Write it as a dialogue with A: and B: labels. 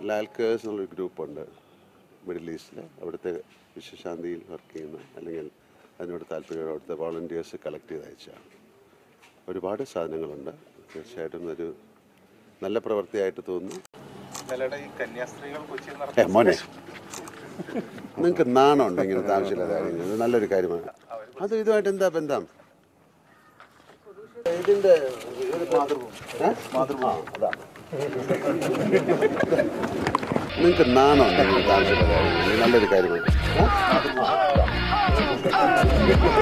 A: ലാൽക്കേഴ്സ് എന്നുള്ളൊരു ഗ്രൂപ്പുണ്ട് മിഡിൽ ഈസ്റ്റിൽ അവിടുത്തെ വിശ്വശാന്തിയിൽ വർക്ക് ചെയ്യുന്ന അല്ലെങ്കിൽ അതിനോട് താല്പര്യം അവിടുത്തെ വോളണ്ടിയേഴ്സ് കളക്ട് ചെയ്ത് അയച്ചാണ് ഒരുപാട് സാധനങ്ങളുണ്ട് തീർച്ചയായിട്ടും ഒരു നല്ല പ്രവൃത്തിയായിട്ട് തോന്നുന്നു
B: ഇന്നലെ ഈ കന്യാസ്ത്രീകൾ കൊച്ചിയിൽ
A: ഏ
B: നടത്തിയ
A: മോനെ നിങ്ങൾക്ക് നാണമുണ്ട് ഇങ്ങനത്തെ ആവശ്യമില്ലാത്ത കാര്യങ്ങൾ ഇത് നല്ലൊരു കാര്യമാണ് അത് ഇതുമായിട്ട് എന്താ ബന്ധം ഇതിന്റെ ഒരു മാതൃഭൂമി ആ, അതാ നിങ്ങൾക്ക് നാണമുണ്ട് ഇങ്ങനത്തെ ആവശ്യമില്ലാത്ത കാര്യങ്ങൾ ഇത് നല്ലൊരു കാര്യമാണ് ഏ? ആ, അതാ.